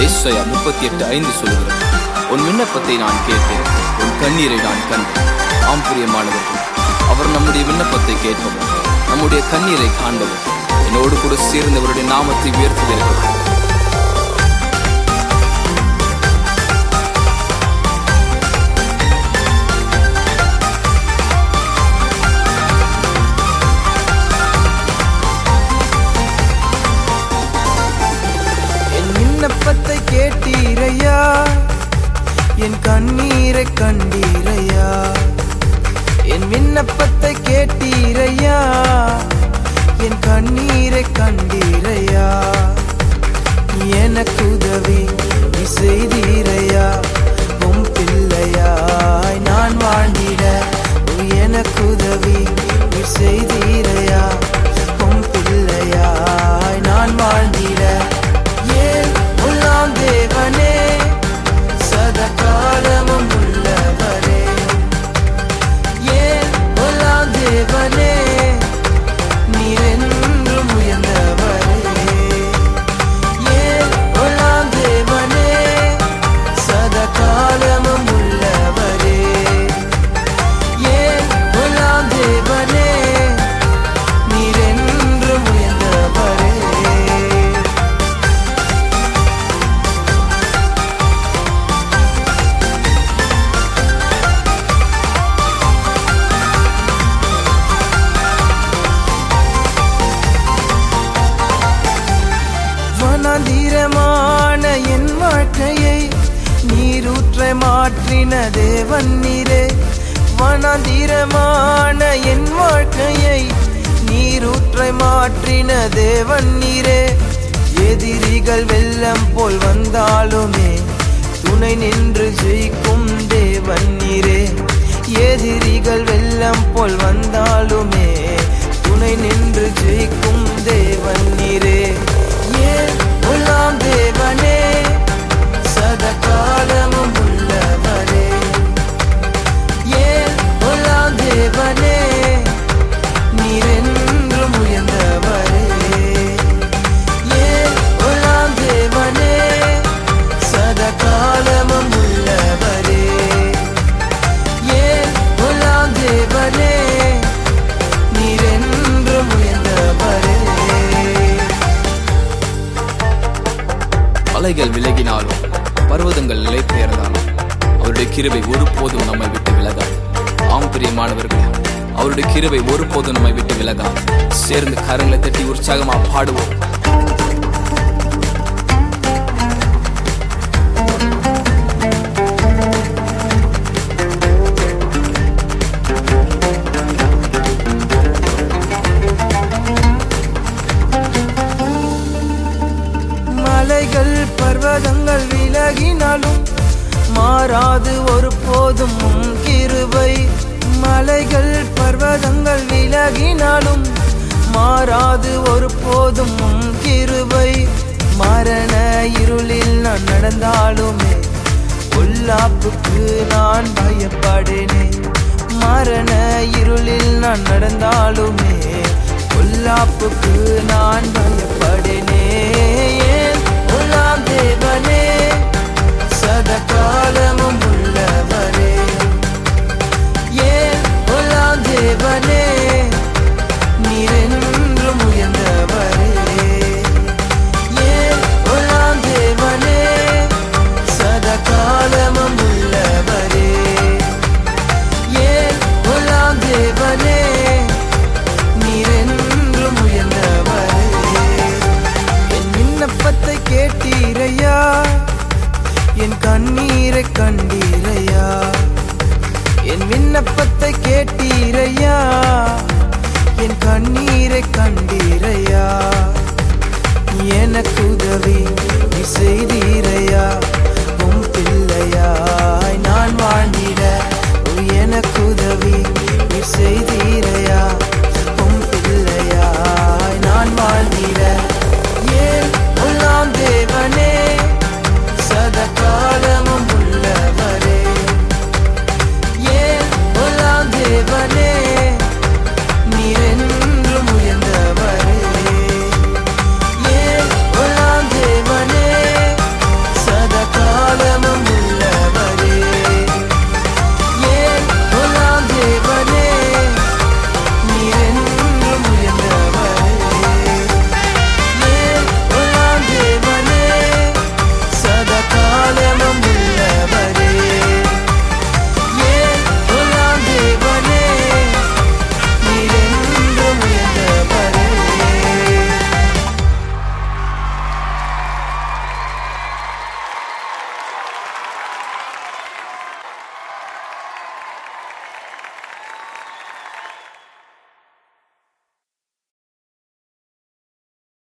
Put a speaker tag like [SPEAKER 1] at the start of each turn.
[SPEAKER 1] ஏசாயா முப்பத்தி எட்டு ஐந்து சொல்கிறது உன் விண்ணப்பத்தை நான் கேட்டேன் உன் கண்ணீரை நான் கண்டேன் ஆம் பிரியமானவர்கள் அவர் நம்முடைய விண்ணப்பத்தை கேட்பவர் நம்முடைய கண்ணீரை காண்பவர் என்னோடு கூட சேர்ந்தவருடைய நாமத்தை உயர்த்துகிறார்கள்
[SPEAKER 2] என் விண்ணப்பத்தை கேட்டீரையா என் கண்ணீரை கண்டீரையா என் விண்ணப்பத்தை கேட்டீரையா என் கண்ணீரை கண்டீரையா நீ எனக்கு உதவி நீ செய்தீரையா உம் பிள்ளையாய் நான் வாழ்ந்திட நீ எனக்கு உதவி நீ செய்தீரையா உம் பிள்ளையாய் நான் வாழ்ந்திட ஏன் உள்ளாம் தேவனே சதகாலமும் உள்ளவரே ஏன் உள்ளாம் தேவனே நீரென்றும் உயர்ந்தவரே ஏன் உள்ளாம் தேவனே சதகாலமும் உள்ளவரே ஏன் உள்ளாம் தேவனே நீரென்றும் உயர்ந்தவரே வனாந்தீரமான என் வாழ்க்கையை நீரூற்ற மாற்றின தேவன் நீரே வனாந்தீரமான என் வாழ்க்கையை நீரூற்ற மாற்றின தேவன் நீரே எதிரிகள் வெள்ளம் போல் வந்தாலுமே துணை நின்று ஜெயிக்கும் தேவன் நீரே எதிரிகள் வெள்ளம் போல் வந்தாலுமே துணை நின்று ஜெயிக்கும் தேவன் நீரே ஏன் உள்ளாம் தேவனே சதகாலமும் உள்ளவரே ஏன் உள்ளாம் தேவனே நீரென்றும் உயர்ந்தவரே ஏன் உள்ளாம் தேவனே சதகாலமும் உள்ளவரே ஏன் உள்ளாம் தேவனே நீரென்றும் உயர்ந்தவரே
[SPEAKER 1] மலைகள் விலகினாலும் பர்வதங்கள் நிலை பெயர்ந்தாலும் அவருடைய கிருபை ஒருபோதும் நம்மை விட்டு விலகாது ஆம் பிரியமானவர்களே அவருடைய கிருபை ஒருபோதும் நம்மை விட்டு விலகாது சேர்ந்து கரங்களை தட்டி உற்சாகமா பாடுவோம்
[SPEAKER 2] மலைகள் பர்வதங்கள் விலகினாலும் மாறாது ஒரு போதும் உம் கிருபை மலைகள் பர்வதங்கள் விலகினாலும் மாறாது ஒரு போதும் உம் கிருபை மரண இருளில் நான் நடந்தாலுமே பொல்லாப்புக்கு நான் பயப்படேனே மரண இருளில் நான் நடந்தாலுமே பொல்லாப்புக்கு நான் பயப்படேனே ஏன் உள்ளாம் தேவனே சதகாலமும் உள்ளவரே ஏன் உள்ளாம் தேவனே நீரென்றும் உயர்ந்தவரே ஏன் உள்ளாம் தேவனே சதகாலமும் உள்ளவரே ஏன் உள்ளாம் தேவனே நீரென்றும் உயர்ந்தவரே என் விண்ணப்பத்தை கேட்டீரையா என் கண்ணீரை கண்டீரையா என் விண்ணப்பத்தை கேட்டீரையா என் கண்ணீரை கண்டீரையா நீ எனக்கு உதவி நீ செய்தீரையா உம் பிள்ளையாய் நான் வாழ்ந்திட நீ எனக்கு உதவி நீ செய்